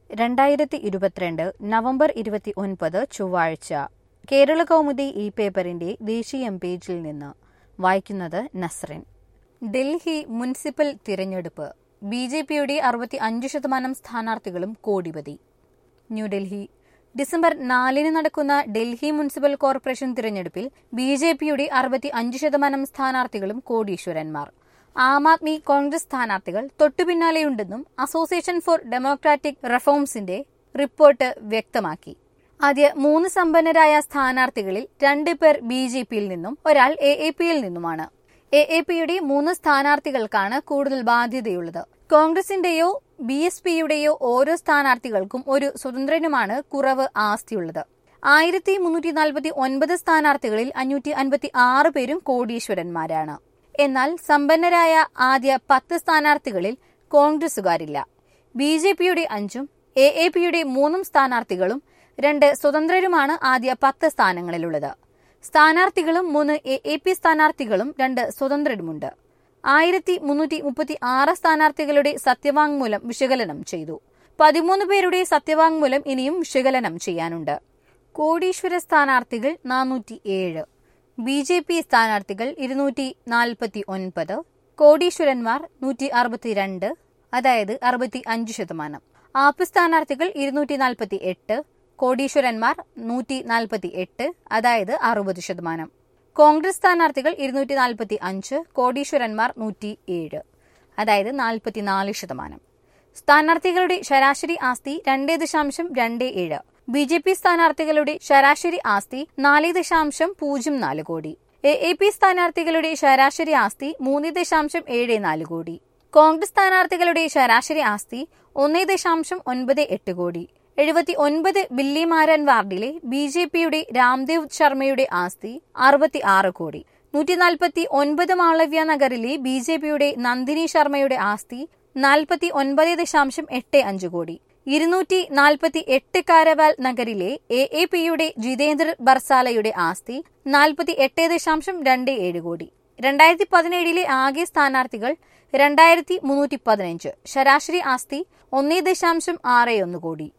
രണ്ടായിരത്തി ഇരുപത്തിരണ്ട് നവംബർ ഇരുപത്തി ഒൻപത് ചൊവ്വാഴ്ച കേരള കൗമുദി ഈ പേപ്പറിന്റെ ദേശീയ പേജിൽ നിന്ന് വായിക്കുന്നത് നസ്റിൻ ഡൽഹി മുനിസിപ്പൽ തിരഞ്ഞെടുപ്പ് ബി ജെ പിയുടെ അറുപത്തി അഞ്ച് ശതമാനം സ്ഥാനാർത്ഥികളും കോടിപതി ന്യൂഡൽഹി ഡിസംബർ നാലിന് നടക്കുന്ന ഡൽഹി മുനിസിപ്പൽ കോർപ്പറേഷൻ തിരഞ്ഞെടുപ്പിൽ ബി ജെ പിയുടെ അറുപത്തി അഞ്ച് ശതമാനം സ്ഥാനാർത്ഥികളും കോടീശ്വരന്മാർ ആം ആദ്മി കോൺഗ്രസ് സ്ഥാനാർത്ഥികൾ തൊട്ടുപിന്നാലെയുണ്ടെന്നും അസോസിയേഷൻ ഫോർ ഡെമോക്രാറ്റിക് റിഫോംസിന്റെ റിപ്പോർട്ട് വ്യക്തമാക്കി ആദ്യ മൂന്ന് സമ്പന്നരായ സ്ഥാനാർത്ഥികളിൽ രണ്ട് പേർ ബി ജെ പിയിൽ നിന്നും ഒരാൾ എ എ പിയിൽ നിന്നുമാണ് എ എ പിയുടെ മൂന്ന് സ്ഥാനാർത്ഥികൾക്കാണ് കൂടുതൽ ബാധ്യതയുള്ളത് കോൺഗ്രസിന്റെയോ ബി എസ് പിയുടെയോ ഓരോ സ്ഥാനാർത്ഥികൾക്കും ഒരു സ്വതന്ത്രനുമാണ് കുറവ് ആസ്തിയുള്ളത് ആയിരത്തി മുന്നൂറ്റി നാൽപ്പത്തി ഒൻപത് സ്ഥാനാർത്ഥികളിൽ അഞ്ഞൂറ്റി അൻപത്തി ആറ് പേരും കോടീശ്വരന്മാരാണ് എന്നാൽ സമ്പന്നരായ ആദ്യ പത്ത് സ്ഥാനാർത്ഥികളിൽ കോൺഗ്രസുകാരില്ല ബി ജെ പിയുടെ അഞ്ചും എ എ പിയുടെ മൂന്നും സ്ഥാനാർത്ഥികളും രണ്ട് സ്വതന്ത്രരുമാണ് ആദ്യ പത്ത് സ്ഥാനങ്ങളിലുള്ളത് സ്ഥാനാർത്ഥികളും മൂന്ന് എ എ പി സ്ഥാനാർത്ഥികളും രണ്ട് സ്വതന്ത്രരുമുണ്ട് ആയിരത്തി മുന്നൂറ്റി മുപ്പത്തി ആറ് സ്ഥാനാർത്ഥികളുടെ സത്യവാങ്മൂലം വിശകലനം ചെയ്തു പതിമൂന്ന് പേരുടെ സത്യവാങ്മൂലം ഇനിയും വിശകലനം ചെയ്യാനുണ്ട് കോടീശ്വര സ്ഥാനാർത്ഥികൾ നാനൂറ്റി ഏഴ് ബി ജെ പി സ്ഥാനാർത്ഥികൾ ഇരുന്നൂറ്റി നാൽപ്പത്തി ഒൻപത് കോടീശ്വരന്മാർ നൂറ്റി അറുപത്തിരണ്ട് അതായത് അറുപത്തി അഞ്ച് ശതമാനം ആപ്പ് സ്ഥാനാർത്ഥികൾ ഇരുന്നൂറ്റി നാൽപ്പത്തി എട്ട് കോടീശ്വരന്മാർ നൂറ്റി നാൽപ്പത്തി എട്ട് അതായത് അറുപത് ശതമാനം കോൺഗ്രസ് സ്ഥാനാർത്ഥികൾ ഇരുന്നൂറ്റി നാൽപ്പത്തി അഞ്ച് കോടീശ്വരന്മാർ നൂറ്റി ഏഴ് അതായത് നാൽപ്പത്തിനാല് ശതമാനം സ്ഥാനാർത്ഥികളുടെ ശരാശരി ആസ്തി രണ്ട് ദശാംശം രണ്ട് ഏഴ് ബി ജെ പി സ്ഥാനാർത്ഥികളുടെ ശരാശരി ആസ്തി നാല് ദശാംശം പൂജ്യം നാല് കോടി എ എ പി സ്ഥാനാർത്ഥികളുടെ ശരാശരി ആസ്തി മൂന്ന് ദശാംശം ഏഴ് നാല് കോടി കോൺഗ്രസ് സ്ഥാനാർത്ഥികളുടെ ശരാശരി ആസ്തി ഒന്ന് ദശാംശം ഒൻപത് എട്ട് കോടി എഴുപത്തി ഒൻപത് ബില്ലിമാരൻ വാർഡിലെ ബി ജെ പിയുടെ രാംദേവ് ശർമ്മയുടെ ആസ്തി അറുപത്തി ആറ് കോടി നൂറ്റി നാൽപ്പത്തി ഒൻപത് മാളവ്യ നഗറിലെ ബി ജെ പിയുടെ നന്ദിനി ശർമ്മയുടെ ആസ്തി നാൽപ്പത്തി ഒൻപത് ദശാംശം എട്ട് അഞ്ച് കോടി ഇരുന്നൂറ്റി നാൽപ്പത്തി എട്ട് കാരവാൽ നഗരിലെ എ എ പിയുടെ ജിതേന്ദ്ര ബർസാലയുടെ ആസ്തി നാൽപ്പത്തി എട്ട് ദശാംശം രണ്ട് ഏഴ് കോടി രണ്ടായിരത്തി പതിനേഴിലെ ആകെ സ്ഥാനാർത്ഥികൾ രണ്ടായിരത്തി മുന്നൂറ്റി പതിനഞ്ച് ശരാശരി ആസ്തി ഒന്നേ ദശാംശം ആറ് ഒന്ന് കോടി